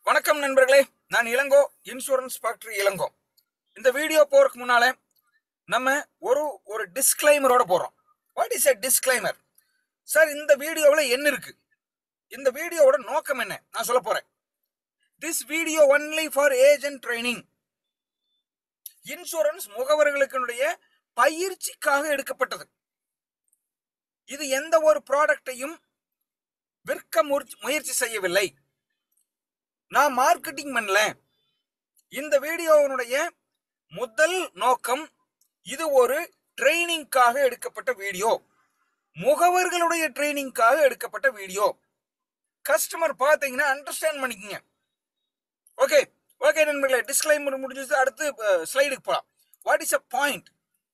வணக்கம் நண்பர்களே நான் இளங்கோ இன்சூரன்ஸ் ஃபேக்டரி இளங்கோ இந்த வீடியோ போறதுக்கு முன்னால நம்ம ஒரு ஒரு டிஸ்க்ளைமரோட போறோம் what is a disclaimer sir இந்த வீடியோவில் என்ன இருக்கு இந்த வீடியோவோட நோக்கம் என்ன நான் சொல்ல போறேன் this video only for agent training insurance முகவர்களுடைய பயிற்சிக்காக எடுக்கப்பட்டது இது எந்த ஒரு ப்ராடக்டையும் விற்க முயற்சி- முயற்சி செய்யவில்லை நான் மார்க்கெட்டிங் பண்ணல இந்த வீடியோவினுடைய முதல் நோக்கம் இது ஒரு ட்ரைனிங்காக எடுக்கப்பட்ட வீடியோ முகவர்களுடைய ட்ரைனிங்காக எடுக்கப்பட்ட வீடியோ கஸ்டமர் பார்த்தீங்கன்னா அண்டர்ஸ்டாண்ட் பண்ணிக்கங்க ஓகே ஓகே நண்பர்களே டிஸ்க்ளைமர் முடிஞ்சது அடுத்து ஸ்லைடுக்கு போகலாம் வாட் இஸ் அ பாயிண்ட்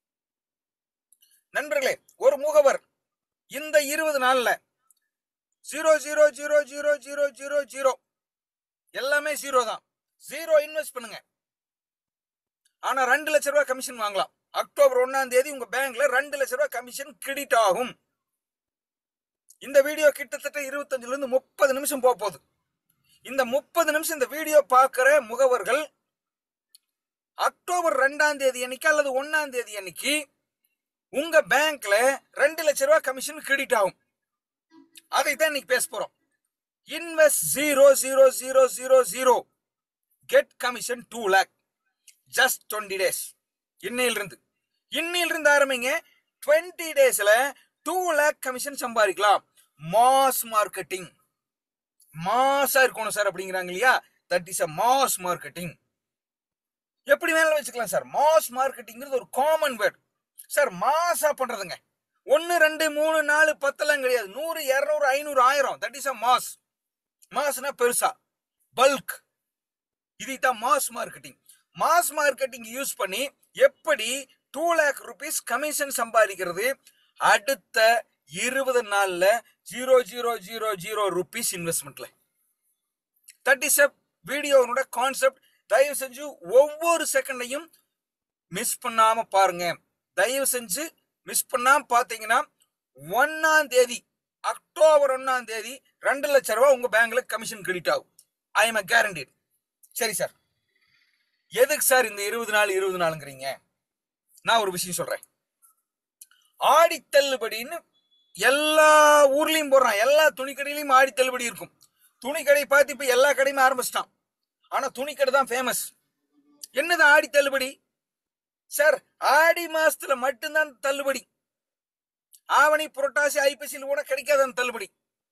நண்பர்களே ஒரு முகவர் இந்த இருபது நாள்ல zero zero zero zero zero zero zero எல்லாமே ஜீரோ தான் ஜீரோ இன்வெஸ்ட் பண்ணுங்க ஆனா ரெண்டு லட்ச ரூபாய் கமிஷன் வாங்கலாம் அக்டோபர் ஒன்னாம் தேதி உங்க பேங்க்ல ரெண்டு லட்ச ரூபாய் கமிஷன் கிரெடிட் ஆகும் இந்த வீடியோ கிட்டத்தட்ட இருபத்தஞ்சுல இருந்து முப்பது நிமிஷம் போக போகுது இந்த முப்பது நிமிஷம் இந்த வீடியோ பார்க்குற முகவர்கள் அக்டோபர் ரெண்டாம் தேதி அன்னைக்கு அல்லது ஒன்னாம் தேதி அன்னைக்கு உங்க பேங்க்ல ரெண்டு லட்ச ரூபாய் கமிஷன் கிரெடிட் ஆகும் அதை தான் இன்னைக்கு பேச போறோம் invest zero zero zero zero zero get commission two lakh just twenty days இன்னையிலிருந்து இன்னையிலிருந்து ஆரம்பிங்க டுவெண்ட்டி டேஸ்ல டூ லேக் கமிஷன் சம்பாதிக்கலாம் மாஸ் மார்க்கெட்டிங் மாஸா இருக்கணும் சார் அப்படிங்கிறாங்க இல்லையா that is a mass marketing எப்படி வேணாலும் வச்சுக்கலாம் சார் மாஸ் மார்க்கெட்டிங்கிறது ஒரு காமன் வேர்ட் சார் மாஸா பண்றதுங்க ஒன்னு ரெண்டு மூணு நாலு பத்தெல்லாம் கிடையாது நூறு இருநூறு ஐநூறு ஆயிரம் தட் இஸ் அ மாஸ் மாஸ்னா பெருசா பல்க் இதைத்தான் mass marketing mass marketing use பண்ணி எப்படி டூ லேக் ருபீஸ் கமிஷன் சம்பாதிக்கிறது அடுத்த இருபது நாள்ல zero zero zero zero rupees இன்வெஸ்ட்மெண்ட்ல தட் இஸ் அ வீடியோனோட கான்செப்ட் தயவு செஞ்சு ஒவ்வொரு செகண்டையும் மிஸ் பண்ணாம பாருங்க தயவு செஞ்சு மிஸ் பண்ணாம பாத்தீங்கன்னா ஒன்னாம் தேதி அக்டோபர் ஒன்னாம் தேதி ரெண்டு லட்ச ரூபாய் உங்க பேங்க்ல கமிஷன் கிரெடிட் ஆகும் ஐ எம் கேரண்டீட் சரி சார் எதுக்கு சார் இந்த இருபது நாள் இருபது நாளுங்கிறீங்க நான் ஒரு விஷயம் சொல்றேன் ஆடி தள்ளுபடின்னு எல்லா ஊர்லயும் போடுறான் எல்லா துணி கடையிலயும் ஆடி தள்ளுபடி இருக்கும் துணி கடை பார்த்து இப்ப எல்லா கடையுமே ஆரம்பிச்சிட்டான் ஆனா துணி கடை தான் ஃபேமஸ் என்னது ஆடி தள்ளுபடி சார் ஆடி மாசத்துல மட்டும்தான் தள்ளுபடி ஆவணி புரட்டாசி ஐப்பசியில் கூட கிடைக்காத அந்த தள்ளுபடி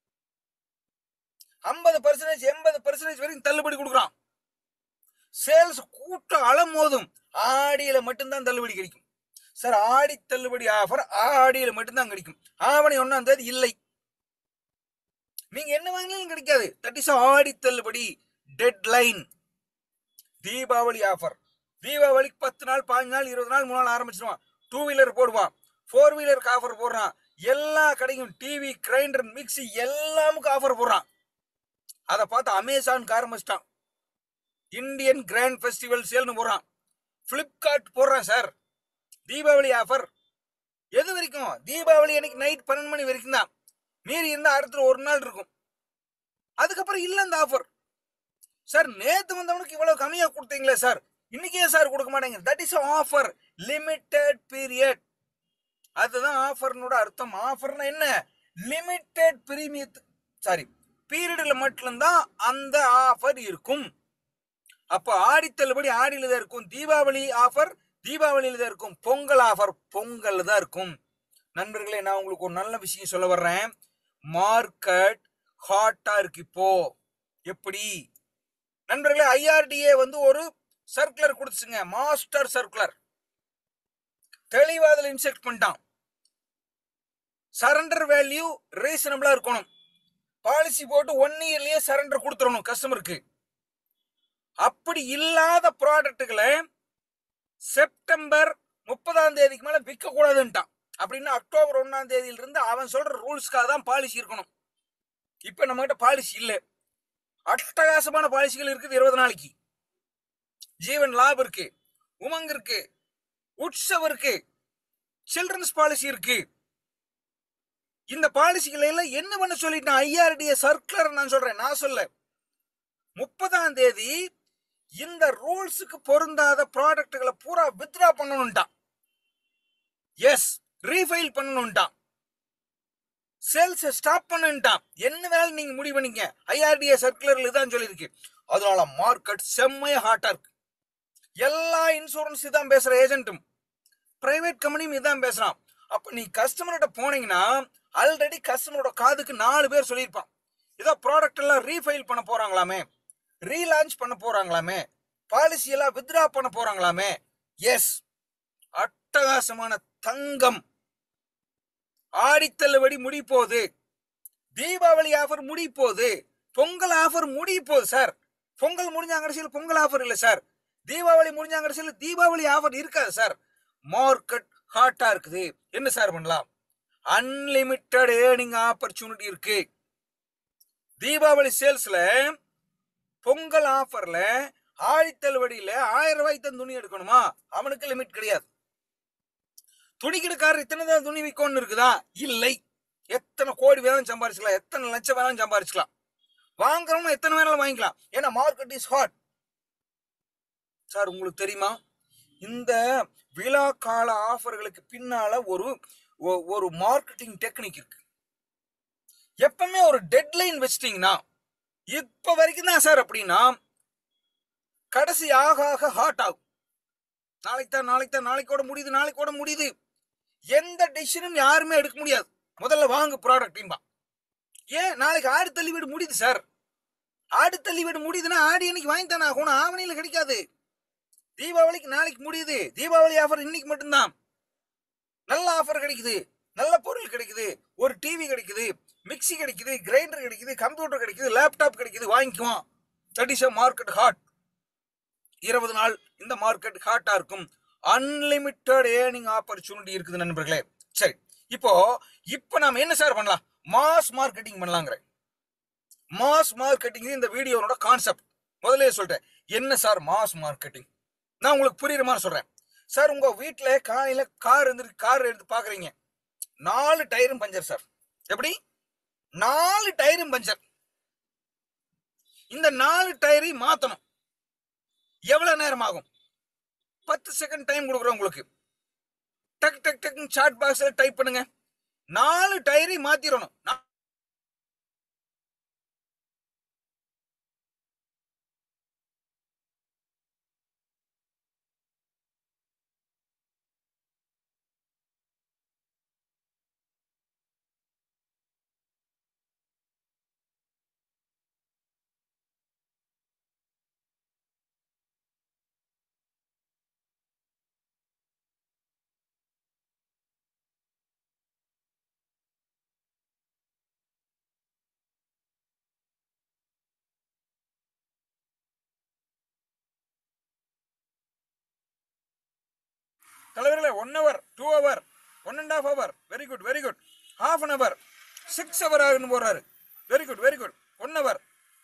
ஐம்பது பர்சன்டேஜ் எண்பது பர்சன்டேஜ் வரைக்கும் தள்ளுபடி கொடுக்குறான் சேல்ஸ் கூட்டம் அலமோதும் ஆடியில மட்டும்தான் தள்ளுபடி கிடைக்கும் சார் ஆடி தள்ளுபடி ஆஃபர் ஆடியில மட்டும்தான் கிடைக்கும் ஆவணி ஒன்னாம் தேதி இல்லை நீங்க என்ன வாங்கினாலும் கிடைக்காது தட் இஸ் ஆடி தள்ளுபடி டெட்லைன் தீபாவளி ஆஃபர் தீபாவளிக்கு பத்து நாள் பாஞ்சு நாள் இருபது நாள் மூணு நாள் ஆரம்பிச்சிருவான் டூ வீலர் போடுவான் ஃபோர் வீலருக்கு ஆஃபர் போடுறான் எல்லா கடையும் டிவி கிரைண்டர் மிக்ஸி எல்லாமுக்கும் ஆஃபர் போடுறான் அதை பார்த்து அமேசான் ஆரம்பிச்சிட்டான் இந்தியன் கிராண்ட் ஃபெஸ்டிவல் சேல்னு போடுறான் ஃப்ளிப்கார்ட் போடுறான் சார் தீபாவளி ஆஃபர் எது வரைக்கும் தீபாவளி அன்னைக்கு நைட் பன்னெண்டு மணி வரைக்கும் தான் மீறி இருந்தா அடுத்த ஒரு நாள் இருக்கும் அதுக்கப்புறம் இல்ல அந்த ஆஃபர் சார் நேத்து வந்தவனுக்கு இவ்வளவு கம்மியா கொடுத்தீங்களே சார் இன்னைக்கு ஏன் சார் கொடுக்க மாட்டேங்க that is offer limited period அதுதான் ஆஃபர்னோட அர்த்தம் ஆஃபர்னா என்ன லிமிட்டெட் பிரீமியத் சாரி பீரியட்ல மட்டும்தான் அந்த ஆஃபர் இருக்கும் அப்போ ஆடி தள்ளுபடி ஆடியில தான் இருக்கும் தீபாவளி ஆஃபர் தீபாவளியில தான் இருக்கும் பொங்கல் ஆஃபர் பொங்கல் தான் இருக்கும் நண்பர்களே நான் உங்களுக்கு ஒரு நல்ல விஷயம் சொல்ல வர்றேன் மார்க்கெட் ஹாட்டா இருக்கு இப்போ எப்படி நண்பர்களே ஐஆர்டிஏ வந்து ஒரு சர்க்குலர் கொடுத்துச்சுங்க மாஸ்டர் சர்க்குலர் தெளிவா அதில் இன்செக்ட் பண்ணிட்டான் சரண்டர் வேல்யூ ரீசனபிளா இருக்கணும் பாலிசி போட்டு ஒன் இயர்லயே சரண்டர் கொடுத்துடணும் கஸ்டமருக்கு அப்படி இல்லாத ப்ராடக்ட்டுகளை செப்டம்பர் முப்பதாம் தேதிக்கு மேல விற்க கூடாதுன்ட்டான் அப்படின்னா அக்டோபர் ஒன்னாம் தேதியில இருந்து அவன் சொல்ற ரூல்ஸ்க்காக தான் பாலிசி இருக்கணும் இப்ப நம்ம கிட்ட பாலிசி இல்ல அட்டகாசமான பாலிசிகள் இருக்குது இருபது நாளைக்கு ஜீவன் லாப் இருக்கு உமங் இருக்கு உற்சவ் இருக்கு சில்ட்ரன்ஸ் பாலிசி இருக்கு இந்த பாலிசிகளை எல்லாம் என்ன பண்ண சொல்லிட்டான் ஐஆர்டிஏ சர்க்குலர் நான் சொல்றேன் நான் சொல்ல முப்பதாம் தேதி இந்த ரூல்ஸுக்கு பொருந்தாத ப்ராடக்ட்களை பூரா வித்ரா பண்ணணும்ட்டான் எஸ் ரீஃபைல் பண்ணணும்ட்டான் சேல்ஸ் ஸ்டாப் பண்ணுட்டான் என்ன வேலை நீங்க முடிவு பண்ணீங்க ஐஆர்டிஏ சர்க்குலர்ல தான் சொல்லியிருக்கு அதனால மார்க்கெட் செம்மையா ஹாட்டா இருக்கு எல்லா இன்சூரன்ஸ் இதான் பேசுற ஏஜென்ட்டும் பிரைவேட் கம்பெனியும் இதான் பேசுறான் அப்ப நீ கஸ்டமர்கிட்ட போனீங்கன்னா ஆல்ரெடி கஸ்டமரோட காதுக்கு நாலு பேர் சொல்லியிருப்பான் ஏதோ ப்ராடக்ட் எல்லாம் ரீஃபைல் பண்ண போறாங்களாமே ரீலான்ச் பண்ண போறாங்களாமே பாலிசி எல்லாம் வித்ரா பண்ண போறாங்களாமே எஸ் அட்டகாசமான தங்கம் ஆடித்தள்ளுபடி முடி போகுது தீபாவளி ஆஃபர் முடி போகுது பொங்கல் ஆஃபர் முடி போகுது சார் பொங்கல் முடிஞ்ச கடைசியில் பொங்கல் ஆஃபர் இல்லை சார் தீபாவளி முடிஞ்ச கடைசியில் தீபாவளி ஆஃபர் இருக்காது சார் மார்க்கெட் ஹாட்டா இருக்குது என்ன சார் பண்ணலாம் அன்லிமிட்டெட் ஏர்னிங் ஆப்பர்ச்சுனிட்டி இருக்கு தீபாவளி சேல்ஸ்ல பொங்கல் ஆஃபர்ல ஆடி தள்ளுபடியில ஆயிரம் ரூபாய்க்கு தான் துணி எடுக்கணுமா அவனுக்கு லிமிட் கிடையாது துணிக்கடைக்காரர் இத்தனை தான் துணி விற்கணும்னு இருக்குதா இல்லை எத்தனை கோடி வேணாலும் சம்பாரிச்சுக்கலாம் எத்தனை லட்சம் வேணாலும் சம்பாரிச்சுக்கலாம் வாங்குறவங்க எத்தனை வேணாலும் வாங்கிக்கலாம் ஏன்னா மார்க்கெட் இஸ் ஹாட் சார் உங்களுக்கு தெரியுமா இந்த விழா கால ஆஃபர்களுக்கு பின்னால ஒரு ஒ- ஒரு மார்க்கெட்டிங் டெக்னிக் இருக்கு எப்பவுமே ஒரு டெட்லைன் வச்சிட்டீங்கன்னா இப்ப வரைக்கும் தான் சார் அப்படின்னா கடைசி ஆக ஆக ஹாட் ஆகும் நாளைக்கு தான் நாளைக்கு தான் நாளைக்கு கூட முடியுது நாளைக்கு கூட முடியுது எந்த டெசிஷனும் யாருமே எடுக்க முடியாது முதல்ல வாங்க ப்ராடக்ட் ஏன் நாளைக்கு ஆடு தள்ளி வீடு முடியுது சார் ஆடு தள்ளி வீடு முடியுதுன்னா ஆடு இன்னைக்கு வாங்கி தானே ஆகணும் ஆவணியில் கிடைக்காது தீபாவளிக்கு நாளைக்கு முடியுது தீபாவளி ஆஃபர் இன்னைக்கு மட்டும்தான் நல்ல ஆஃபர் கிடைக்குது நல்ல பொருள் கிடைக்குது ஒரு டிவி கிடைக்குது மிக்ஸி கிடைக்குது கிரைண்டர் கிடைக்குது கம்ப்யூட்டர் கிடைக்குது லேப்டாப் கிடைக்குது வாங்கிக்குவோம் that is a market hot இருபது நாள் இந்த மார்க்கெட் ஹாட்டா இருக்கும் அன்லிமிட்டெட் ஏர்னிங் ஆப்பர்ச்சுனிட்டி இருக்குது நண்பர்களே சரி இப்போ இப்போ நாம என்ன சார் பண்ணலாம் மாஸ் மார்க்கெட்டிங் பண்ணலாங்கிற மாஸ் மார்க்கெட்டிங் இந்த வீடியோனோட கான்செப்ட் முதல்ல சொல்லிட்டேன் என்ன சார் மாஸ் மார்க்கெட்டிங் நான் உங்களுக்கு புரியுற மாதிரி சொல்றேன் சார் உங்க வீட்ல காலையில கார் இருந்து கார் எடுத்து பாக்குறீங்க நாலு டயரும் பஞ்சர் சார் எப்படி நாலு டயரும் பஞ்சர் இந்த நாலு டயரையும் மாத்தணும் எவ்வளவு நேரம் ஆகும் பத்து செகண்ட் டைம் கொடுக்குறோம் உங்களுக்கு டக் டக் டக் சாட் பாக்ஸ்ல டைப் பண்ணுங்க நாலு டயரையும் மாத்திரணும் நா- தலைவர்களே one hour two hour one and half hour very good very good half an hour six hour ஆகுன்னு போறாரு very good very good one hour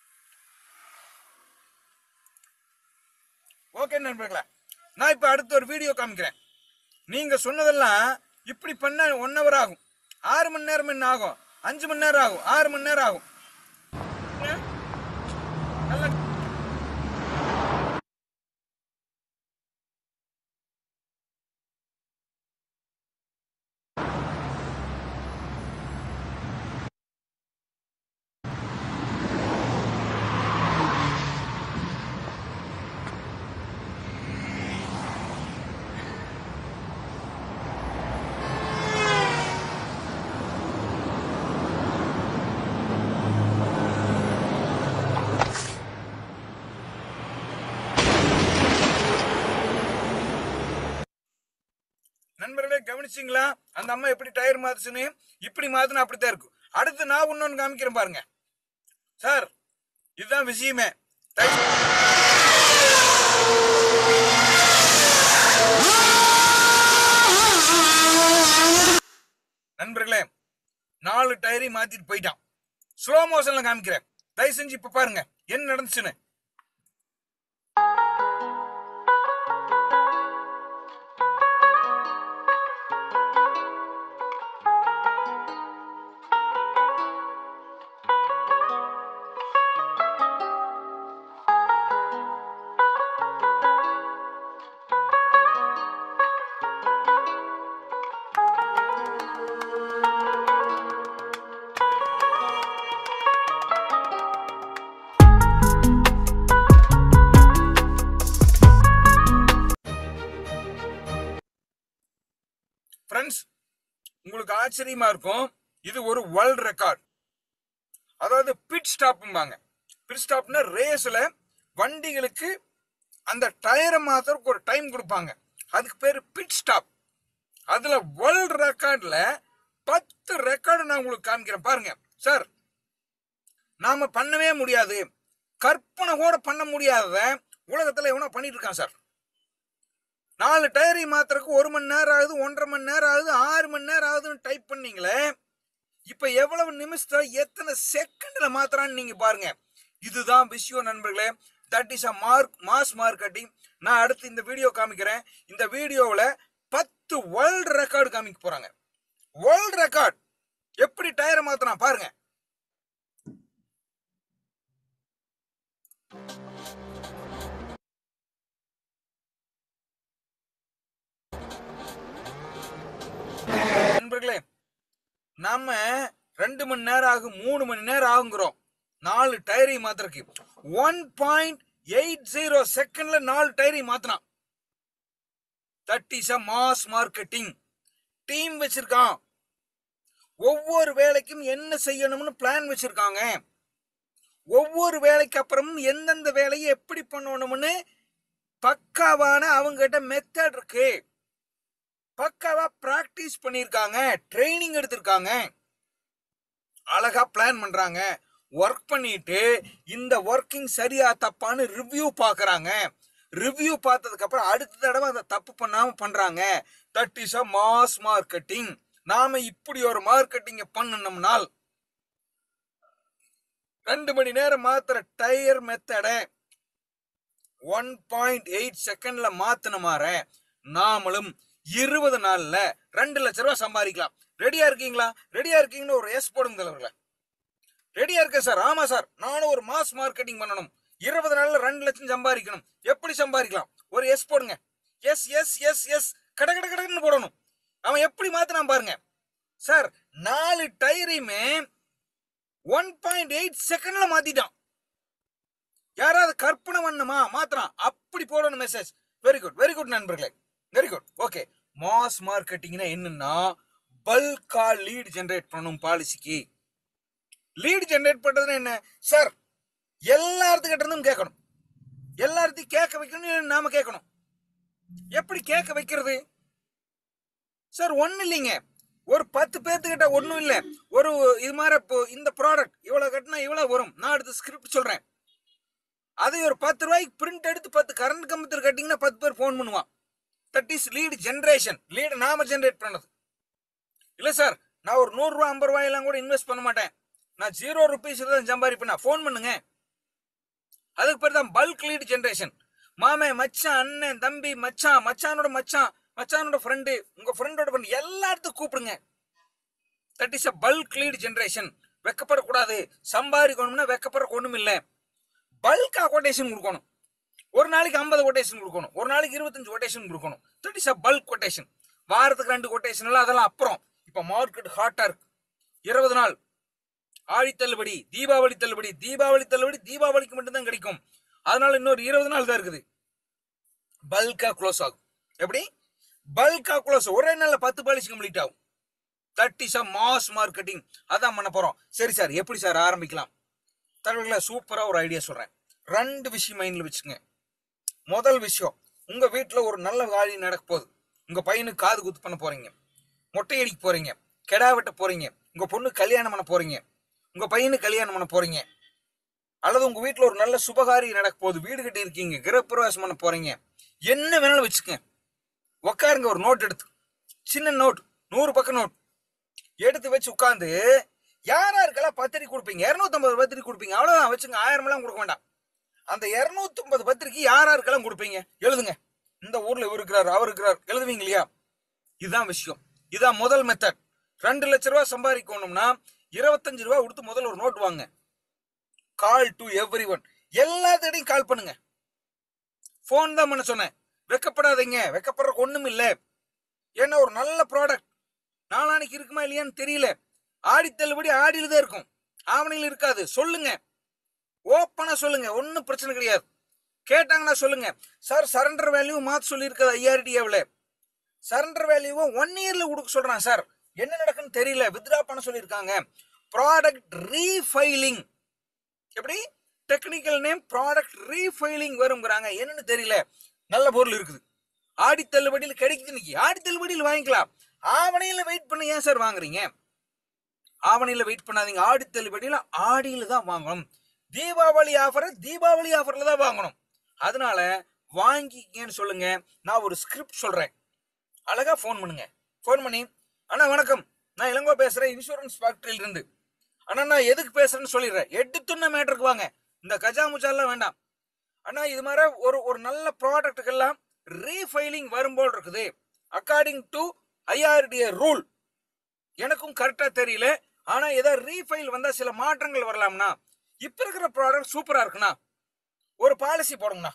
okay நண்பர்களே நான் இப்போ அடுத்த ஒரு வீடியோ காமிக்கிறேன் நீங்க சொன்னதெல்லாம் இப்படி பண்ண ஒன் ஹவர் ஆகும் ஆறு மணி நேரம் என்ன ஆகும் அஞ்சு மணி நேரம் ஆகும் ஆறு மணி நேரம் ஆகும் என்ன? நல்லா நண்பர்களே கவனிச்சிங்களா அந்த அம்மா எப்படி டயர் மாத்துச்சுன்னு இப்படி மாத்துனா அப்படித்தான் இருக்கும் அடுத்து நான் இன்னொன்னு காமிக்கிறேன் பாருங்க சார் இதுதான் விஷயமே டயர் நண்பர்களே நாலு டயரையும் மாத்திட்டு போயிட்டான் ஸ்லோ மோஷன்ல காமிக்கிறேன் தயவு செஞ்சு இப்ப பாருங்க என்ன நடந்துச்சுன்னு ஆச்சரியமா இருக்கும் இது ஒரு வேர்ல்ட் ரெக்கார்ட் அதாவது பிட் ஸ்டாப்பும்பாங்க பிட் ஸ்டாப்னா ரேஸ்ல வண்டிகளுக்கு அந்த டயரை மாத்திரக்கு ஒரு டைம் கொடுப்பாங்க அதுக்கு பேர் பிட் ஸ்டாப் அதுல வேர்ல்ட் ரெக்கார்ட்ல பத்து ரெக்கார்டு நான் உங்களுக்கு காமிக்கிறேன் பாருங்க சார் நாம பண்ணவே முடியாது கற்பனை கூட பண்ண முடியாதத உலகத்துல எவனோ பண்ணிட்டு இருக்கான் சார் நாலு டயரை மாத்திரக்கு ஒரு மணி நேரம் ஆகுது ஒன்றரை மணி நேரம் ஆகுது ஆறு மணி நேரம் ஆகுதுன்னு டைப் பண்ணீங்களே இப்ப எவ்வளவு நிமிஷத்துல எத்தனை செகண்ட்ல மாத்திரான்னு நீங்க பாருங்க இதுதான் விஷயம் நண்பர்களே that is a mark mass marketing நான் அடுத்து இந்த வீடியோ காமிக்கிறேன் இந்த வீடியோவில் பத்து வேர்ல்ட் ரெக்கார்டு காமிக்க போறாங்க வேர்ல்ட் ரெக்கார்ட் எப்படி டயரை மாத்தினா பாருங்க நண்பர்களே நம்ம ரெண்டு மணி நேரம் ஆகும் மூணு மணி நேரம் ஆகுங்கிறோம் நாலு டயரை மாத்திரக்கு ஒன் பாயிண்ட் எயிட் ஜீரோ செகண்ட்ல நாலு டயரை மாத்தினான் that is a mass marketing team வச்சிருக்கான் ஒவ்வொரு வேலைக்கும் என்ன செய்யணும்னு பிளான் வச்சிருக்காங்க ஒவ்வொரு வேலைக்கு அப்புறமும் எந்தெந்த வேலையை எப்படி பண்ணணும்னு பக்காவான அவங்ககிட்ட மெத்தட் இருக்கு பக்காவா பிராக்டிஸ் பண்ணியிருக்காங்க ட்ரைனிங் எடுத்திருக்காங்க அழகா பிளான் பண்றாங்க ஒர்க் பண்ணிட்டு இந்த ஒர்க்கிங் சரியா தப்பான்னு ரிவ்யூ பார்க்கறாங்க ரிவ்யூ பார்த்ததுக்கு அப்புறம் அடுத்த தடவை அதை தப்பு பண்ணாம பண்றாங்க that is a mass marketing நாம இப்படி ஒரு மார்க்கெட்டிங் பண்ணணும்னால் ரெண்டு மணி நேரம் மாத்திர டயர் மெத்தட ஒன் பாயிண்ட் எயிட் செகண்ட்ல மாத்தின மாற நாமளும் இருபது நாள்ல ரெண்டு லட்ச ரூபாய் சம்பாதிக்கலாம் ரெடியா இருக்கீங்களா ரெடியா இருக்கீங்கன்னு ஒரு எஸ் போடுங்க தலைவர்களே ரெடியா இருக்கேன் சார் ஆமா சார் நானும் ஒரு மாஸ் மார்க்கெட்டிங் பண்ணணும் இருபது நாள்ல ரெண்டு லட்சம் சம்பாதிக்கணும் எப்படி சம்பாதிக்கலாம் ஒரு எஸ் போடுங்க எஸ் எஸ் எஸ் எஸ் கட கட கடன்னு போடணும் அவன் எப்படி மாத்தினான் பாருங்க சார் நாலு டயரையுமே ஒன் பாயிண்ட் எயிட் செகண்ட்ல மாத்திட்டான் யாராவது கற்பனை பண்ணுமா மாத்திரான் அப்படி போடணும் message very good very good நண்பர்களே வெரி குட் ஓகே மாஸ் மார்க்கெட்டிங்னா என்னன்னா பல்கா லீட் ஜெனரேட் பண்ணணும் பாலிசிக்கு லீட் ஜெனரேட் பண்றதுன்னா என்ன சார் எல்லாத்துக்கிட்ட இருந்தும் கேட்கணும் எல்லாத்தையும் கேட்க வைக்கணும் நாம கேட்கணும் எப்படி கேட்க வைக்கிறது சார் ஒன்றும் இல்லைங்க ஒரு பத்து பேர்த்துக்கிட்ட ஒன்றும் இல்லை ஒரு இது மாதிரி இப்போ இந்த ப்ராடக்ட் இவ்வளோ கட்டினா இவ்வளோ வரும் நான் அடுத்த ஸ்கிரிப்ட் சொல்கிறேன் அதை ஒரு பத்து ரூபாய்க்கு பிரிண்ட் எடுத்து பத்து கரண்ட் கம்பத்தில் கட்டிங்கன்னா பத்து பேர் ஃபோன் பண்ணுவான் that is lead generation lead நாம ஜென்ரேட் பண்ணது இல்லை சார் நான் ஒரு நூறுரூவா ஐம்பது ரூபாயெல்லாம் கூட இன்வெஸ்ட் பண்ண மாட்டேன் நான் ஜீரோ ருபீஸ் தான் சம்பாதிப்பேன் ஃபோன் பண்ணுங்க அதுக்கு பேர் தான் பல்க் லீட் ஜென்ரேஷன் மாமே மச்சான் அண்ணன் தம்பி மச்சான் மச்சானோட மச்சான் மச்சானோட ஃப்ரெண்டு உங்க ஃப்ரெண்டோட ஃப்ரெண்ட் எல்லாத்தையும் கூப்பிடுங்க that is a bulk lead generation வெக்கப்படக்கூடாது சம்பாதிக்கணும்னா வெக்கப்படுற ஒண்ணும் இல்லை பல்கா கொட்டேஷன் கொடுக்கணும் ஒரு நாளைக்கு ஐம்பது கொட்டேஷன் கொடுக்கணும் ஒரு நாளைக்கு இருபத்தஞ்சு கொட்டேஷன் கொடுக்கணும் that is a bulk quotation வாரத்துக்கு ரெண்டு கொட்டேஷன் எல்லாம் அதெல்லாம் அப்புறம் இப்போ மார்க்கெட் ஹாட்டா இருக்கு இருபது நாள் ஆழி தள்ளுபடி தீபாவளி தள்ளுபடி தீபாவளி தள்ளுபடி தீபாவளிக்கு மட்டும்தான் கிடைக்கும் அதனால இன்னொரு இருபது நாள் தான் இருக்குது பல்கா க்ளோஸ் ஆகும் எப்படி பல்கா க்ளோஸ் ஒரே நாள்ல பத்து பாலிசி கம்ப்ளீட் ஆகும் that is a mass marketing அதான் பண்ண போறோம் சரி சார் எப்படி சார் ஆரம்பிக்கலாம் தலைவர்கள சூப்பரா ஒரு ஐடியா சொல்றேன் ரெண்டு விஷயம் மைண்ட்ல வச்சுங்க முதல் விஷயம் உங்க வீட்டுல ஒரு நல்ல காரியம் நடக்க போகுது உங்க பையனுக்கு காது குத்து பண்ண போறீங்க மொட்டை அடிக்க போறீங்க கெடா வெட்ட போறீங்க உங்க பொண்ணு கல்யாணம் பண்ண போறீங்க உங்க பையனுக்கு கல்யாணம் பண்ண போறீங்க அல்லது உங்க வீட்டுல ஒரு நல்ல சுபகாரியம் நடக்க போகுது வீடு கட்டி இருக்கீங்க கிரகப்பிரவேசம் பண்ண போறீங்க என்ன வேணாலும் வச்சுக்கங்க உட்காருங்க ஒரு நோட் எடுத்து சின்ன நோட் நூறு பக்கம் நோட் எடுத்து வச்சு உட்காந்து யார் யாருக்கெல்லாம் பத்திரிக்கை கொடுப்பீங்க இரநூத்தம்பது பத்திரிக்கை கொடுப்பீங்க அவ்வளவுதான் வச்சுங்க ஆயிரம் எல்லாம் கொடுக்க வேண்டாம் அந்த இரநூத்தம்பது பத்திரிக்கை யார் யாருக்கெல்லாம் கொடுப்பீங்க எழுதுங்க இந்த ஊர்ல இவர் இருக்கிறார் அவர் இருக்கிறார் எழுதுவீங்க இல்லையா இதுதான் விஷயம் இதான் முதல் மெத்தட் ரெண்டு லட்ச ரூபாய் சம்பாதிக்கணும்னா இருபத்தஞ்சு ரூபாய் கொடுத்து முதல்ல ஒரு நோட் வாங்க கால் டு எவ்ரி ஒன் எல்லாத்திடையும் கால் பண்ணுங்க ஃபோன் தான் பண்ண சொன்னேன் வெக்கப்படாதீங்க வெக்கப்படுறதுக்கு ஒண்ணும் இல்லை ஏன்னா ஒரு நல்ல ப்ராடக்ட் நாளானைக்கு இருக்குமா இல்லையான்னு தெரியல ஆடி தள்ளுபடி ஆடியில தான் இருக்கும் ஆவணையில் இருக்காது சொல்லுங்க ஓப்பனா சொல்லுங்க ஒன்றும் பிரச்சனை கிடையாது கேட்டாங்கன்னா சொல்லுங்க சார் சரண்டர் வேல்யூ மாத்த சொல்லியிருக்காது ஐஆர்டிஏவில் சரண்டர் வேல்யூவும் ஒன் இயர்ல கொடுக்க சொல்றான் சார் என்ன நடக்குன்னு தெரியல வித்ரா பண்ண சொல்லியிருக்காங்க ப்ராடக்ட் ரீஃபைலிங் எப்படி டெக்னிக்கல் நேம் ப்ராடக்ட் ரீஃபைலிங் வருங்கிறாங்க என்னன்னு தெரியல நல்ல பொருள் இருக்குது ஆடி தள்ளுபடியில் கிடைக்குது இன்னைக்கு ஆடி தள்ளுபடியில் வாங்கிக்கலாம் ஆவணையில் வெயிட் பண்ண ஏன் சார் வாங்குறீங்க ஆவணையில் வெயிட் பண்ணாதீங்க ஆடி தள்ளுபடியில் ஆடியில் தான் வாங்கணும் தீபாவளி ஆஃபரை தீபாவளி ஆஃபரில் தான் வாங்கணும் அதனால வாங்கிக்கங்கன்னு சொல்லுங்க நான் ஒரு ஸ்கிரிப்ட் சொல்றேன் அழகா ஃபோன் பண்ணுங்க ஃபோன் பண்ணி அண்ணா வணக்கம் நான் இளங்கோ பேசுறேன் இன்சூரன்ஸ் ஃபேக்டரியில இருந்து அண்ணா நான் எதுக்கு பேசுறேன்னு சொல்லிடுறேன் எடுத்துன்ன மேட்டருக்கு வாங்க இந்த கஜா முச்சாலாம் வேண்டாம் அண்ணா இது மாதிரி ஒரு ஒரு நல்ல ப்ராடக்ட்டுக்கெல்லாம் ரீஃபைலிங் வரும்போல் இருக்குது அக்கார்டிங் டு ஐஆர்டிஏ ரூல் எனக்கும் கரெக்டா தெரியல ஆனா ஏதோ ரீஃபைல் வந்தா சில மாற்றங்கள் வரலாம்னா இப்ப இருக்கிற ப்ராடக்ட் சூப்பரா இருக்குண்ணா ஒரு பாலிசி போடுங்கண்ணா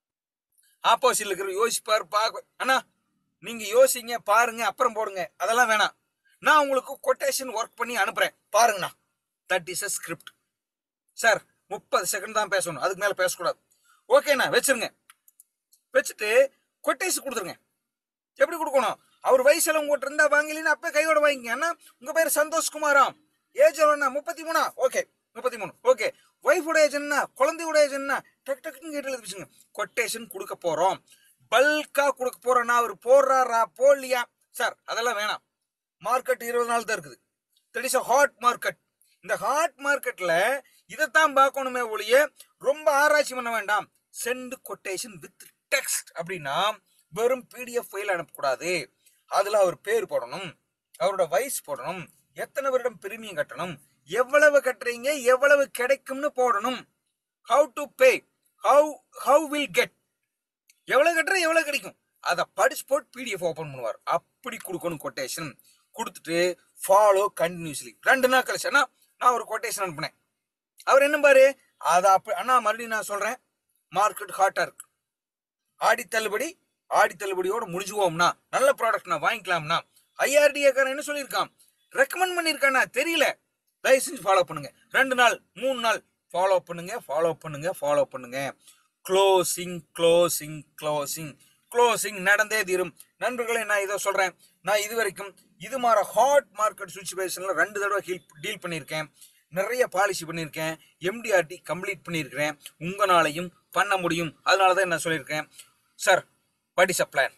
ஆப்போசிட்ல இருக்கிற யோசிப்பார் பார்க்க அண்ணா நீங்க யோசிங்க பாருங்க அப்புறம் போடுங்க அதெல்லாம் வேணாம் நான் உங்களுக்கு கொட்டேஷன் ஒர்க் பண்ணி அனுப்புறேன் பாருங்கண்ணா that is a script sir முப்பது செகண்ட் தான் பேசணும் அதுக்கு மேல பேசக்கூடாது ஓகேண்ணா வச்சிருங்க வச்சுட்டு கொட்டேஷன் கொடுத்துருங்க எப்படி கொடுக்கணும் அவர் வயசுல உங்ககிட்ட இருந்தா வாங்கலின்னு அப்ப கையோட வாங்கிங்க அண்ணா உங்க பேர் சந்தோஷ் குமாராம் ஏஜ் எவ்வளோண்ணா முப்பத்தி மூணா ஓகே முப்பத்தி மூணு ஓகே ஒய்ஃபோட ஏஜ் என்ன குழந்தையோட ஏஜ் என்ன டக் டக்குன்னு கேட்டு எழுதி வச்சுங்க கொட்டேஷன் கொடுக்க போறோம் பல்கா கொடுக்க போறோம்னா அவர் போடுறாரா போடலையா சார் அதெல்லாம் வேணாம் மார்க்கெட் இருபது நாள் தான் இருக்குது that is a hot market இந்த ஹாட் மார்க்கெட்ல இதைத்தான் பார்க்கணுமே ஒழிய ரொம்ப ஆராய்ச்சி பண்ண வேண்டாம் சென்ட் கொட்டேஷன் வித் டெக்ஸ்ட் அப்படின்னா வெறும் பிடிஎஃப் ஃபைல் அனுப்பக்கூடாது அதுல அவர் பேர் போடணும் அவரோட வயசு போடணும் எத்தனை வருடம் பிரீமியம் கட்டணும் எவ்வளவு கட்டுறீங்க எவ்வளவு கிடைக்கும்னு போடணும் how to pay how how will get எவ்வளவு கட்டுற எவ்வளவு கிடைக்கும் அதை படிச்சு போட்டு பிடிஎஃப் ஓபன் பண்ணுவார் அப்படி கொடுக்கணும் கொட்டேஷன் கொடுத்துட்டு ஃபாலோ கண்டினியூஸ்லி ரெண்டு நாள் கழிச்சு அண்ணா நான் ஒரு கொட்டேஷன் அனுப்புனேன் அவர் என்ன பாரு அதை அப்ப அண்ணா மறுபடியும் நான் சொல்றேன் மார்க்கெட் ஹாட்டா இருக்கு ஆடி தள்ளுபடி ஆடி தள்ளுபடியோட முடிஞ்சுவோம்னா நல்ல ப்ராடக்ட் நான் வாங்கிக்கலாம்னா ஐஆர்டிஏ காரன் என்ன சொல்லியிருக்கான் ரெக்கமெண்ட் பண்ணியிருக்கானா தெரியல தயவு செஞ்சு ஃபாலோ பண்ணுங்க ரெண்டு நாள் மூணு நாள் ஃபாலோ பண்ணுங்க ஃபாலோ பண்ணுங்க ஃபாலோ பண்ணுங்க க்ளோசிங் க்ளோசிங் க்ளோசிங் க்ளோசிங் நடந்தே தீரும் நண்பர்களே நான் இதை சொல்றேன் நான் இது வரைக்கும் இது மாதிரி ஹாட் மார்க்கெட் சுச்சுவேஷன்ல ரெண்டு தடவை ஹீல் டீல் பண்ணியிருக்கேன் நிறைய பாலிசி பண்ணியிருக்கேன் எம்டிஆர்டி கம்ப்ளீட் பண்ணியிருக்கிறேன் உங்களாலையும் பண்ண முடியும் அதனால தான் நான் சொல்லியிருக்கேன் sir what is a plan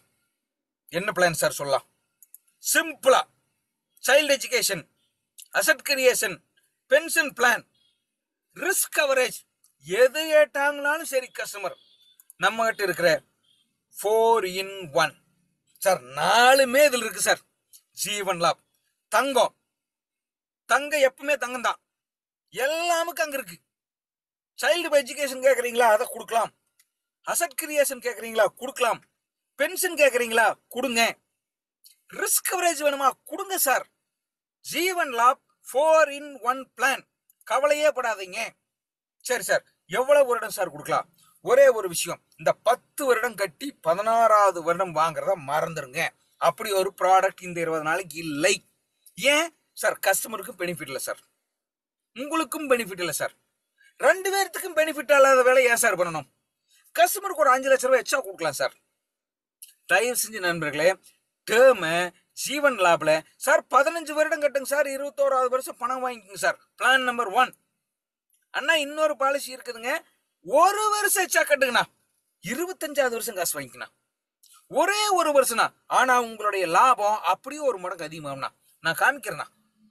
என்ன பிளான் சார் சொல்லலாம் சிம்பிளா child education asset creation pension plan risk coverage எது கேட்டாங்கனாலும் சரி கஸ்டமர் நம்ம கிட்ட இருக்கிற ஃபோர் இன் ஒன் சார் நாலுமே இதில் இருக்கு சார் ஜீவன் லாப் தங்கம் தங்கம் எப்பவுமே தங்கம் தான் எல்லாமுக்கும் அங்க இருக்கு சைல்டு எஜுகேஷன் கேக்குறீங்களா அதை கொடுக்கலாம் அசட் கிரியேஷன் கேக்குறீங்களா கொடுக்கலாம் பென்ஷன் கேக்குறீங்களா கொடுங்க ரிஸ்க் கவரேஜ் வேணுமா கொடுங்க sir Jeevan Labh four in one plan கவலையே படாதீங்க சரி சார் எவ்வளவு வருடம் சார் கொடுக்கலாம் ஒரே ஒரு விஷயம் இந்த பத்து வருடம் கட்டி பதினாறாவது வருடம் வாங்குறத மறந்துருங்க அப்படி ஒரு ப்ராடக்ட் இந்த இருபது நாளைக்கு இல்லை ஏன் சார் கஸ்டமருக்கும் பெனிஃபிட் இல்லை சார் உங்களுக்கும் பெனிஃபிட் இல்லை சார் ரெண்டு பேர்த்துக்கும் பெனிஃபிட் இல்லாத வேலை ஏன் சார் பண்ணணும் கஸ்டமருக்கு ஒரு அஞ்சு லட்ச ரூபாய் எக்ஸ்ட்ரா கொடுக்கலாம் சார் தயவு செஞ்சு நண்பர்களே டேர்மு ஜீவன் லாப்ல சார் பதினஞ்சு வருடம் கட்டுங்க சார் இருபத்தோராவது வருஷம் பணம் வாங்கிக்கோங்க சார் பிளான் நம்பர் ஒன் அண்ணா இன்னொரு பாலிசி இருக்குதுங்க ஒரு வருஷம் எச்சா கட்டுங்கண்ணா இருபத்தஞ்சாவது வருஷம் காசு வாங்கிக்கணும் ஒரே ஒரு வருஷம்னா ஆனா உங்களுடைய லாபம் அப்படியே ஒரு மடங்கு அதிகமாகும்ண்ணா நான் காமிக்கிறேண்ணா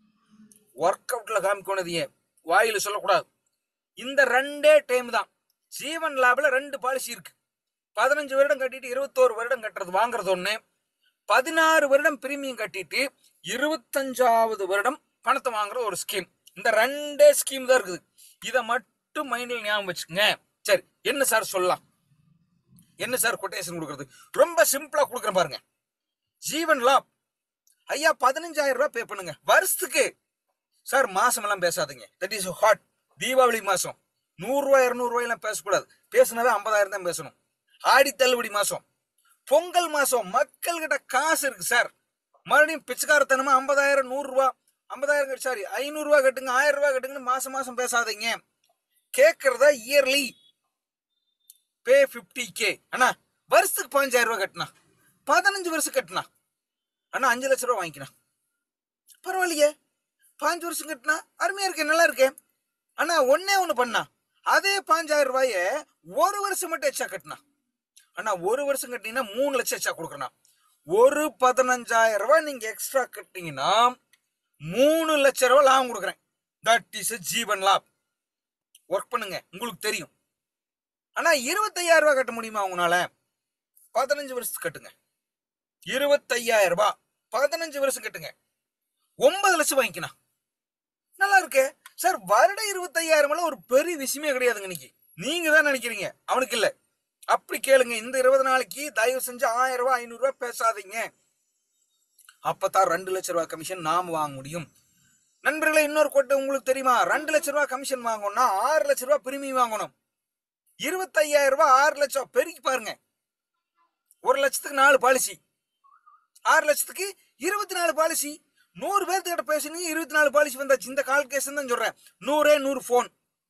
ஒர்க் அவுட்ல காமிக்கணும் ஏன் வாயில சொல்லக்கூடாது இந்த ரெண்டே டைம் தான் ஜீவன் லாபில் ரெண்டு பாலிசி இருக்கு பதினஞ்சு வருடம் கட்டிட்டு இருபத்தோரு வருடம் கட்டுறது வாங்குறது ஒண்ணு பதினாறு வருடம் பிரீமியம் கட்டிட்டு இருபத்தஞ்சாவது வருடம் பணத்தை வாங்குறது ஒரு ஸ்கீம் இந்த ரெண்டே ஸ்கீம் தான் இருக்குது இதை மட்டும் மைண்டில் ஞாபகம் வச்சுக்கோங்க சரி என்ன சார் சொல்லலாம் என்ன சார் கொட்டேஷன் கொடுக்கறது ரொம்ப சிம்பிளா கொடுக்குறேன் பாருங்க ஜீவன் லாப் ஐயா பதினஞ்சாயிரம் ரூபாய் பே பண்ணுங்க வருஷத்துக்கு சார் மாசம் எல்லாம் பேசாதீங்க தட் இஸ் ஹாட் தீபாவளி மாசம் நூறு ரூபாய் இருநூறு ரூபாய் எல்லாம் பேசக்கூடாது பேசினாவே ஐம்பதாயிரம் தான் பேசணும் ஆடி தள்ளுபடி மாசம் பொங்கல் மாசம் மக்கள் கிட்ட காசு இருக்கு சார் மறுபடியும் பிச்சைக்காரத்தனமா ஐம்பதாயிரம் நூறு ரூபாய் ஐம்பதாயிரம் சாரி ஐநூறு ரூபாய் கட்டுங்க ஆயிரம் ரூபாய் கட்டுங்கன்னு மாசம் மாசம் பேசாதீங்க கேட்கறத இயர்லி பே ஃபிஃப்டி கே அண்ணா வருஷத்துக்கு பதினஞ்சாயிரம் ரூபாய் கட்டினா பதினஞ்சு வருஷம் கட்டினா அண்ணா அஞ்சு லட்ச ரூபா வாங்கிக்கினா பரவாயில்லையே பாஞ்சு வருஷம் கட்டினா அருமையா இருக்கே நல்லா இருக்கே ஆனா ஒன்னே ஒண்ணு பண்ணா அதே பாஞ்சாயிரம் ரூபாய ஒரு வருஷம் மட்டும் எச்சா கட்டினா ஆனா ஒரு வருஷம் கட்டினீங்கன்னா மூணு லட்சம் எச்சா கொடுக்கணும் ஒரு பதினஞ்சாயிரம் ரூபாய் நீங்க எக்ஸ்ட்ரா கட்டினீங்கன்னா மூணு லட்சம் ரூபாய் லாபம் கொடுக்குறேன் that is Jeevan Labh work பண்ணுங்க உங்களுக்கு தெரியும் ஆனா இருபத்தையாயிரம் ரூபாய் கட்ட முடியுமா உங்களால பதினஞ்சு வருஷத்துக்கு கட்டுங்க இருபத்தையாயிரம் ரூபாய் பதினஞ்சு வருஷம் கட்டுங்க ஒன்பது லட்சம் வாங்கிக்கணும் நல்லா இருக்கே சார் வருட இருபத்தையாயிரம் எல்லாம் ஒரு பெரிய விஷயமே கிடையாதுங்க இன்னைக்கு நீங்க தான் நினைக்கிறீங்க அவனுக்கு இல்ல அப்படி கேளுங்க இந்த இருபது நாளைக்கு தயவு செஞ்சு ஆயிரம் ரூபாய் ஐநூறு ரூபாய் பேசாதீங்க அப்பதான் ரெண்டு லட்ச ரூபாய் கமிஷன் நாம வாங்க முடியும் நண்பர்களே இன்னொரு கொட்டை உங்களுக்கு தெரியுமா ரெண்டு லட்ச ரூபாய் கமிஷன் வாங்கணும்னா ஆறு லட்ச ரூபாய் பிரீமியம் வாங்கணும் இருபத்தையாயிரம் ரூபாய் ஆறு லட்சம் பெருக்கி பாருங்க ஒரு லட்சத்துக்கு நாலு பாலிசி ஆறு லட்சத்துக்கு இருபத்தி நாலு பாலிசி நூறு பேர்த்துக்கிட்ட பேசுனீங்க இருபத்தி நாலு பாலிசி வந்தாச்சு இந்த கால்குலேஷன் தான் சொல்றேன் நூறே நூறு ஃபோன்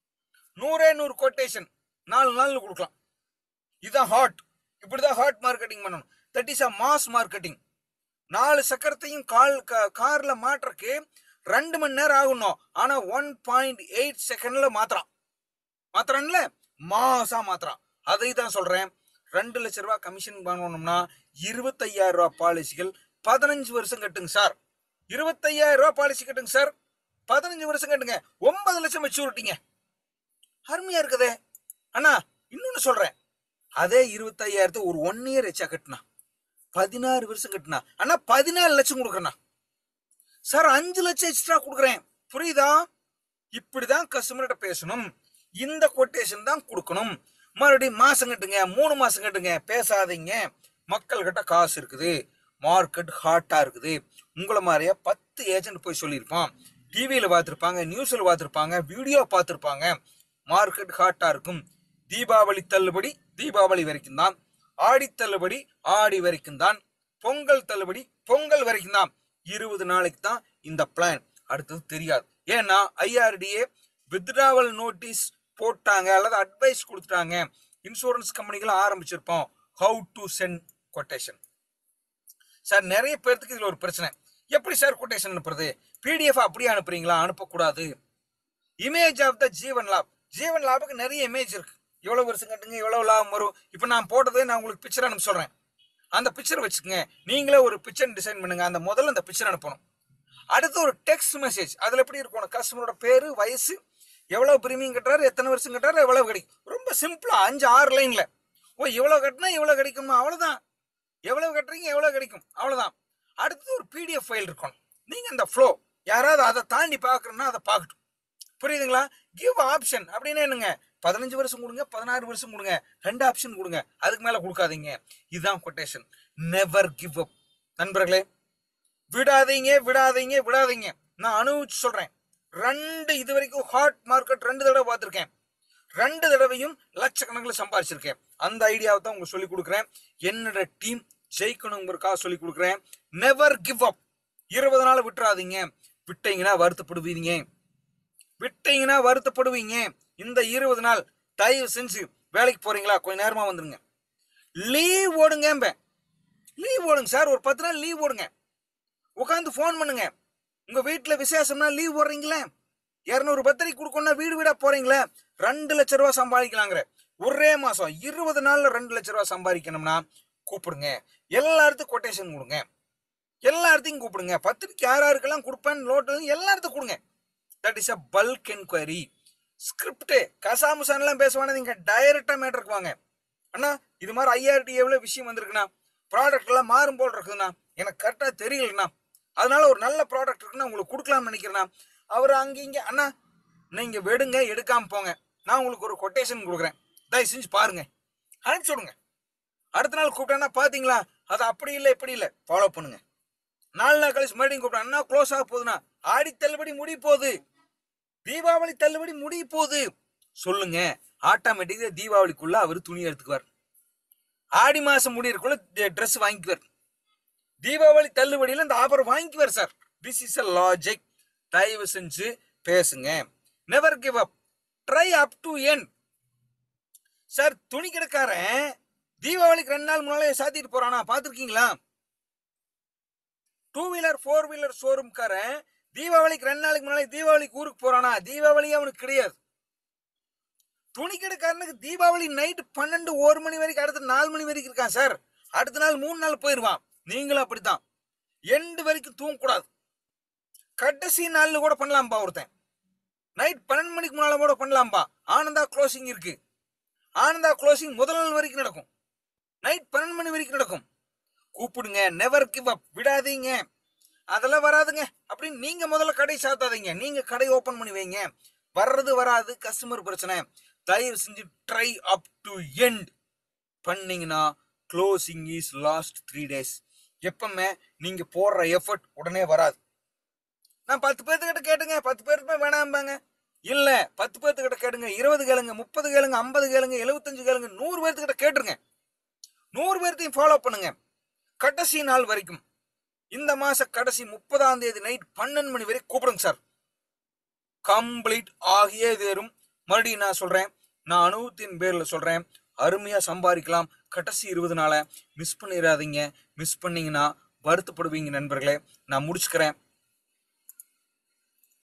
நூறே நூறு கொட்டேஷன் நாலு நாள் கொடுக்கலாம் இதுதான் ஹாட் இப்படிதான் ஹாட் மார்க்கெட்டிங் பண்ணணும் that is a mass marketing நாலு சக்கரத்தையும் கால் கா- கார்ல மாட்டுறதுக்கு ரெண்டு மணி நேரம் ஆகணும் ஆனா ஒன் பாயிண்ட் எயிட் செகண்ட்ல மாத்திரான் மாத்திரான்ல மாசா மாத்திரான் அதை தான் சொல்றேன் ரெண்டு லட்ச ரூபாய் கமிஷன் வாங்கணும்னா இருபத்தையாயிரம் ரூபாய் பாலிசிகள் பதினஞ்சு வருஷம் கட்டுங்க சார் இருபத்தையாயிரம் ரூபாய் பாலிசி கட்டுங்க சார் பதினஞ்சு வருஷம் கட்டுங்க ஒன்பது லட்சம் மெச்சூரிட்டிங்க அருமையா இருக்குதே அண்ணா இன்னொன்னு சொல்றேன் அதே இருபத்தையாயிரத்தை ஒரு ஒன் இயர் எச்சா கட்டினா பதினாறு வருஷம் கட்டினா அண்ணா பதினாலு லட்சம் கொடுக்கறேண்ணா சார் அஞ்சு லட்சம் எக்ஸ்ட்ரா கொடுக்குறேன் புரியுதா இப்படிதான் கஸ்டமர்கிட்ட பேசணும் இந்த கொட்டேஷன் தான் கொடுக்கணும் மறுபடியும் மாசம் கட்டுங்க மூணு மாசம் கட்டுங்க பேசாதீங்க மக்கள் கிட்ட காசு இருக்குது மார்க்கெட் ஹாட்டா இருக்குது உங்களை மாதிரியே பத்து ஏஜென்ட் போய் சொல்லியிருப்பான் டிவியில பார்த்துருப்பாங்க நியூஸ்ல பார்த்துருப்பாங்க வீடியோ பார்த்துருப்பாங்க மார்க்கெட் ஹாட்டா இருக்கும் தீபாவளி தள்ளுபடி தீபாவளி வரைக்கும் தான் ஆடி தள்ளுபடி ஆடி வரைக்கும் தான் பொங்கல் தள்ளுபடி பொங்கல் வரைக்கும் தான் இருபது நாளைக்கு தான் இந்த பிளான் அடுத்தது தெரியாது ஏன்னா ஐஆர்டிஏ வித்ராவல் நோட்டீஸ் போட்டாங்க அல்லது அட்வைஸ் கொடுத்துட்டாங்க இன்சூரன்ஸ் கம்பெனிகள் ஆரம்பிச்சிருப்போம் how to send quotation sir நிறைய பேர்த்துக்கு இதுல ஒரு பிரச்சனை எப்படி சார் கொட்டேஷன் அனுப்புறது பிடிஎஃப் அப்படியே அனுப்புறீங்களா அனுப்பக்கூடாது இமேஜ் ஆஃப் த ஜீவன் லாப் ஜீவன் லாபுக்கு நிறைய இமேஜ் இருக்கு எவ்வளவு வருஷம் கட்டுங்க எவ்வளவு லாபம் வரும் இப்போ நான் போட்டதே நான் உங்களுக்கு பிக்சர் அனுப்ப சொல்றேன் அந்த பிக்சர் வச்சுக்கோங்க நீங்களே ஒரு பிக்சர் டிசைன் பண்ணுங்க அந்த முதல்ல அந்த பிக்சர் அனுப்பணும் அடுத்து ஒரு டெக்ஸ்ட் மெசேஜ் அதுல எப்படி இருக்கணும் கஸ்டமரோட பேரு வயசு எவ்வளவு பிரீமியம் கட்டுறாரு எத்தனை வருஷம் கட்டுறாரு எவ்வளவு கிடைக்கும் ரொம்ப சிம்பிளா அஞ்சு ஆறு லைன்ல ஓ இவ்வளவு கட்டினா இவ்வளவு கிடைக்குமா அவ்வளவுதான் எவ்வளவு கட்டுறீங்க எவ்வளவு கிடைக்கும் அவ்வளவுதான் அடுத்து ஒரு பிடிஎஃப் ஃபைல் இருக்கணும் நீங்க அந்த ஃப்ளோ யாராவது அதை தாண்டி பார்க்கணும்னா அதை பார்க்கட்டும் புரியுதுங்களா கிவ் ஆப்ஷன் அப்படின்னு என்னங்க பதினஞ்சு வருஷம் கொடுங்க பதினாறு வருஷம் கொடுங்க ரெண்டு ஆப்ஷன் கொடுங்க அதுக்கு மேல கொடுக்காதீங்க இதுதான் கொட்டேஷன் நெவர் கிவ் அப் நண்பர்களே விடாதீங்க விடாதீங்க விடாதீங்க நான் அனுபவிச்சு சொல்றேன் ரெண்டு இது வரைக்கும் ஹாட் மார்க்கெட் ரெண்டு தடவை பார்த்துருக்கேன் ரெண்டு தடவையும் லட்சக்கணக்கில் சம்பாரிச்சிருக்கேன் அந்த ஐடியாவை தான் உங்களுக்கு சொல்லி கொடுக்குறேன் என்னோட டீம் ஜெயிக்கணுங்கிறக்காக சொல்லி கொடுக்குறேன் நெவர் கிவ் அப் இருபது நாள் விட்டுறாதீங்க விட்டீங்கன்னா வருத்தப்படுவீங்க விட்டீங்கன்னா வருத்தப்படுவீங்க இந்த இருபது நாள் தயவு செஞ்சு வேலைக்கு போறீங்களா கொஞ்ச நேரமா வந்துருங்க லீவ் ஓடுங்க லீவ் ஓடுங்க சார் ஒரு பத்து நாள் லீவ் ஓடுங்க உட்காந்து ஃபோன் பண்ணுங்க உங்க வீட்டுல விசேஷம்னா லீவ் போடுறீங்களே இரநூறு பத்திரிக்கை கொடுக்கணும்னா வீடு வீடா போறீங்களே ரெண்டு லட்ச ரூபா சம்பாதிக்கலாங்கிற ஒரே மாசம் இருபது நாள்ல ரெண்டு லட்ச ரூபா சம்பாதிக்கணும்னா கூப்பிடுங்க எல்லாத்துக்கும் கொட்டேஷன் கொடுங்க எல்லாத்தையும் கூப்பிடுங்க பத்திரிக்கை யார் யாருக்கெல்லாம் கொடுப்பேன் லோட்டு எல்லாத்துக்கும் கொடுங்க that is a bulk enquiry script கசாமுசான்லாம் பேசுவானே நீங்க டைரக்டா மேட்டருக்கு வாங்க அண்ணா இது மாதிரி ஐஆர்டிஏவில் விஷயம் வந்திருக்குண்ணா ப்ராடக்ட் எல்லாம் மாறும் போல் இருக்குதுண்ணா எனக்கு கரெக்டாக தெரியலண்ணா அதனால ஒரு நல்ல ப்ராடக்ட் இருக்குன்னா உங்களுக்கு கொடுக்கலாம்னு நினைக்கிறேண்ணா அவர் அங்கே இங்கே அண்ணா நீங்க வெடுங்க எடுக்காம போங்க நான் உங்களுக்கு ஒரு கொட்டேஷன் கொடுக்குறேன் தயவு செஞ்சு பாருங்க அனுப்பிச்சு விடுங்க அடுத்த நாள் கூப்பிட்டேன்னா பாத்தீங்களா அது அப்படி இல்லை இப்படி இல்லை ஃபாலோ பண்ணுங்க நாலு நாள் கழிச்சு மறுபடியும் கூப்பிட்டேன் அண்ணா க்ளோஸ் ஆக போகுதுண்ணா ஆடி தள்ளுபடி முடிய போகுது தீபாவளி தள்ளுபடி முடிய போகுது சொல்லுங்க ஆட்டோமேட்டிக்கா தீபாவளிக்குள்ள அவர் துணி எடுத்துக்குவார் ஆடி மாசம் முடியறதுக்குள்ள ட்ரெஸ் வாங்கிக்குவார் தீபாவளி தள்ளுபடியில இந்த ஆஃபர் வாங்கிக்குவார் sir this is a logic தயவு செஞ்சு பேசுங்க never give up try up to end sir துணி கடைக்காரன் தீபாவளிக்கு ரெண்டு நாள் முன்னாலே சாத்திட்டு போறானா பாத்திருக்கீங்களா டூ வீலர் ஃபோர் வீலர் ஷோரூம்காரன் தீபாவளிக்கு ரெண்டு நாளைக்கு முன்னாடி தீபாவளிக்கு ஊருக்கு போறானா தீபாவளி அவனுக்கு கிடையாது துணிக்கடைக்காரனுக்கு தீபாவளி நைட்டு பன்னெண்டு ஒரு மணி வரைக்கும் அடுத்த நாலு மணி வரைக்கும் இருக்கான் சார் அடுத்த நாள் மூணு நாள் போயிடுவான் நீங்களும் அப்படித்தான் எண்டு வரைக்கும் தூங்கக்கூடாது கடைசி நாள்ல கூட பண்ணலாம்பா ஒருத்தன் நைட் பன்னெண்டு மணிக்கு முன்னால கூட பண்ணலாம்பா ஆனந்தா க்ளோசிங் இருக்கு ஆனந்தா க்ளோசிங் முதல் நாள் வரைக்கும் நடக்கும் நைட் பன்னெண்டு மணி வரைக்கும் நடக்கும் கூப்பிடுங்க நெவர் கிவ் அப் விடாதீங்க அதெல்லாம் வராதுங்க அப்படின்னு நீங்க முதல்ல கடை சாத்தாதீங்க நீங்க கடை ஓபன் பண்ணி வைங்க வர்றது வராது கஸ்டமர் பிரச்சனை தயவு செஞ்சு ட்ரை அப் டு எண்ட் பண்ணீங்கன்னா closing is last three days எப்பவுமே நீங்க போடுற எஃபர்ட் உடனே வராது நான் பத்து பேர்த்துக்கிட்ட கேட்டுங்க பத்து பேருக்கு வேணாம்பாங்க இல்ல பத்து பேர்த்துக்கிட்ட கேட்டுங்க இருபது கேளுங்க முப்பது கேளுங்க ஐம்பது கேளுங்க எழுபத்தஞ்சு கேளுங்க நூறு பேர்த்துக்கிட்ட கேட்டுருங்க நூறு பேர்த்தையும் ஃபாலோ பண்ணுங்க கடைசி நாள் வரைக்கும் இந்த மாச கடைசி முப்பதாம் தேதி நைட் பன்னெண்டு மணி வரை கூப்பிடுங்க சார் கம்ப்ளீட் ஆகியே தேரும் மறுபடியும் நான் சொல்றேன் நான் அனுபவத்தின் பேர்ல சொல்றேன் அருமையா சம்பாதிக்கலாம் கடைசி இருபது நாளை மிஸ் பண்ணிடாதீங்க மிஸ் பண்ணீங்கன்னா வருத்தப்படுவீங்க நண்பர்களே நான் முடிச்சுக்கிறேன்